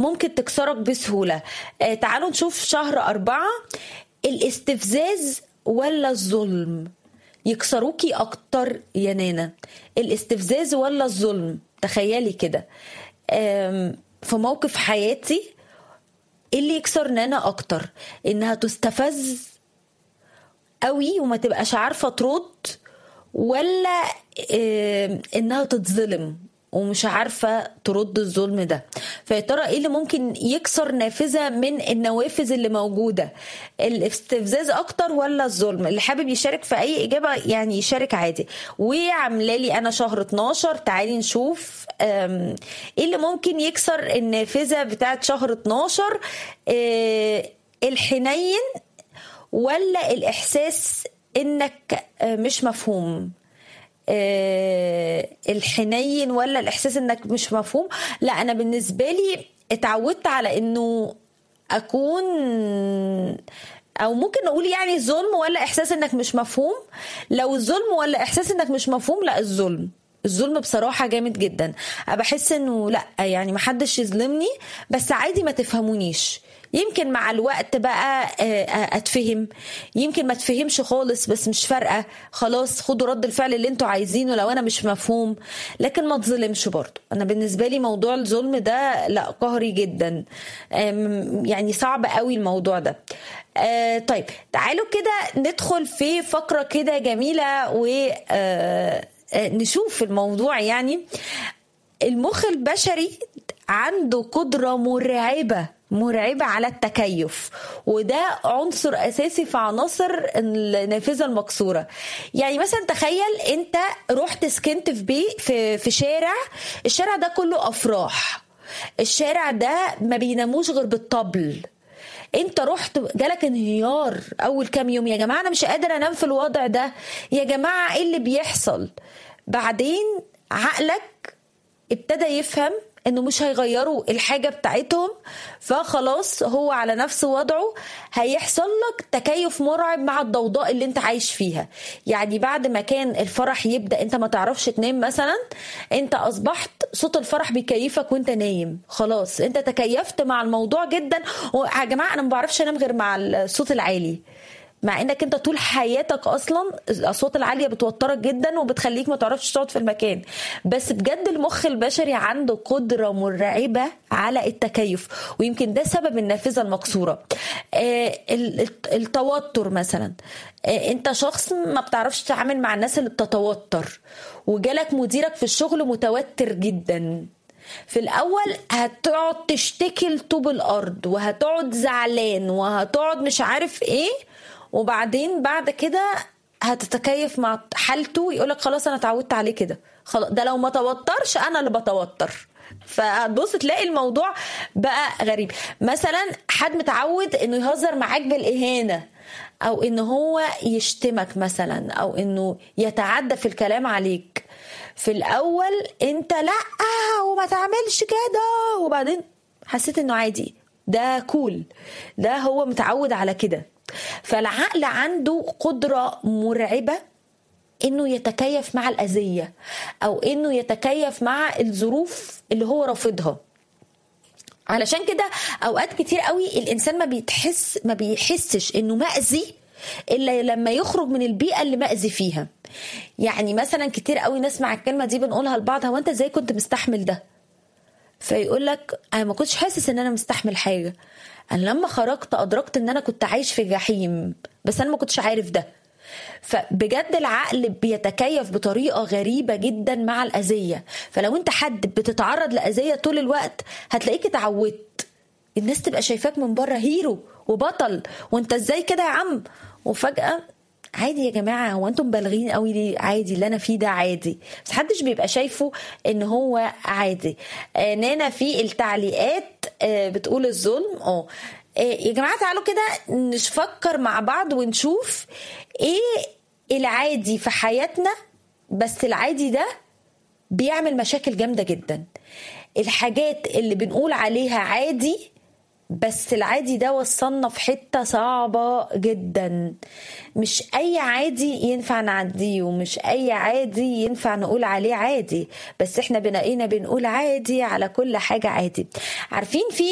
ممكن تكسرك بسهولة آه تعالوا نشوف شهر أربعة الاستفزاز ولا الظلم يكسروكي أكتر يا نانا الاستفزاز ولا الظلم تخيلي كده آم، في موقف حياتي إيه اللي يكسر نانا أكتر إنها تستفز قوي وما تبقاش عارفة ترد ولا آم، إنها تتظلم ومش عارفة ترد الظلم ده فيا ترى ايه اللي ممكن يكسر نافذة من النوافذ اللي موجودة الاستفزاز اكتر ولا الظلم اللي حابب يشارك في اي اجابة يعني يشارك عادي وعامله لي انا شهر 12 تعالي نشوف أم، ايه اللي ممكن يكسر النافذة بتاعت شهر 12 آه، الحنين ولا الاحساس انك آه، مش مفهوم آه، الحنين ولا الاحساس انك مش مفهوم لا انا بالنسبه لي اتعودت على انه اكون او ممكن نقول يعني ظلم ولا احساس انك مش مفهوم لو الظلم ولا احساس انك مش مفهوم لا الظلم الظلم بصراحة جامد جدا أنا بحس انه لا يعني محدش يظلمني بس عادي ما تفهمونيش يمكن مع الوقت بقى آه، آه، اتفهم يمكن ما تفهمش خالص بس مش فارقه خلاص خدوا رد الفعل اللي انتوا عايزينه لو انا مش مفهوم لكن ما تظلمش برضه انا بالنسبه لي موضوع الظلم ده لا قهري جدا آم، يعني صعب قوي الموضوع ده آه طيب تعالوا كده ندخل في فقره كده جميله و آه، آه، نشوف الموضوع يعني المخ البشري عنده قدرة مرعبة مرعبة على التكيف وده عنصر أساسي في عناصر النافذة المكسورة يعني مثلا تخيل أنت رحت سكنت في بي في, في شارع الشارع ده كله أفراح الشارع ده ما بيناموش غير بالطبل انت رحت جالك انهيار اول كام يوم يا جماعه انا مش قادر انام في الوضع ده يا جماعه ايه اللي بيحصل بعدين عقلك ابتدى يفهم انه مش هيغيروا الحاجه بتاعتهم فخلاص هو على نفس وضعه هيحصل لك تكيف مرعب مع الضوضاء اللي انت عايش فيها يعني بعد ما كان الفرح يبدا انت ما تعرفش تنام مثلا انت اصبحت صوت الفرح بيكيفك وانت نايم خلاص انت تكيفت مع الموضوع جدا يا جماعه انا ما بعرفش انام غير مع الصوت العالي مع انك انت طول حياتك اصلا الاصوات العاليه بتوترك جدا وبتخليك ما تعرفش تقعد في المكان بس بجد المخ البشري عنده قدره مرعبه على التكيف ويمكن ده سبب النافذه المكسوره آه ال- ال- التوتر مثلا آه انت شخص ما بتعرفش تتعامل مع الناس اللي بتتوتر وجالك مديرك في الشغل متوتر جدا في الاول هتقعد تشتكي لطوب الارض وهتقعد زعلان وهتقعد مش عارف ايه وبعدين بعد كده هتتكيف مع حالته يقولك خلاص انا اتعودت عليه كده خلاص ده لو ما توترش انا اللي بتوتر فهتبص تلاقي الموضوع بقى غريب مثلا حد متعود انه يهزر معاك بالاهانه او ان هو يشتمك مثلا او انه يتعدى في الكلام عليك في الاول انت لا وما تعملش كده وبعدين حسيت انه عادي ده كول ده هو متعود على كده فالعقل عنده قدرة مرعبة انه يتكيف مع الاذية او انه يتكيف مع الظروف اللي هو رافضها علشان كده اوقات كتير قوي الانسان ما بيتحس ما بيحسش انه مأذي الا لما يخرج من البيئه اللي مأذي فيها يعني مثلا كتير قوي نسمع الكلمه دي بنقولها لبعض هو انت ازاي كنت مستحمل ده فيقول لك انا ما كنتش حاسس ان انا مستحمل حاجه انا لما خرجت ادركت ان انا كنت عايش في جحيم بس انا ما كنتش عارف ده فبجد العقل بيتكيف بطريقه غريبه جدا مع الاذيه فلو انت حد بتتعرض لاذيه طول الوقت هتلاقيك اتعودت الناس تبقى شايفاك من بره هيرو وبطل وانت ازاي كده يا عم وفجاه عادي يا جماعه هو انتم بالغين قوي ليه عادي اللي انا فيه ده عادي بس محدش بيبقى شايفه ان هو عادي آه نانا في التعليقات آه بتقول الظلم اه آه، يا جماعه تعالوا كده نفكر مع بعض ونشوف ايه العادي في حياتنا بس العادي ده بيعمل مشاكل جامده جدا الحاجات اللي بنقول عليها عادي بس العادي ده وصلنا في حتة صعبة جدا مش أي عادي ينفع نعديه ومش أي عادي ينفع نقول عليه عادي بس احنا بنقينا بنقول عادي على كل حاجة عادي عارفين في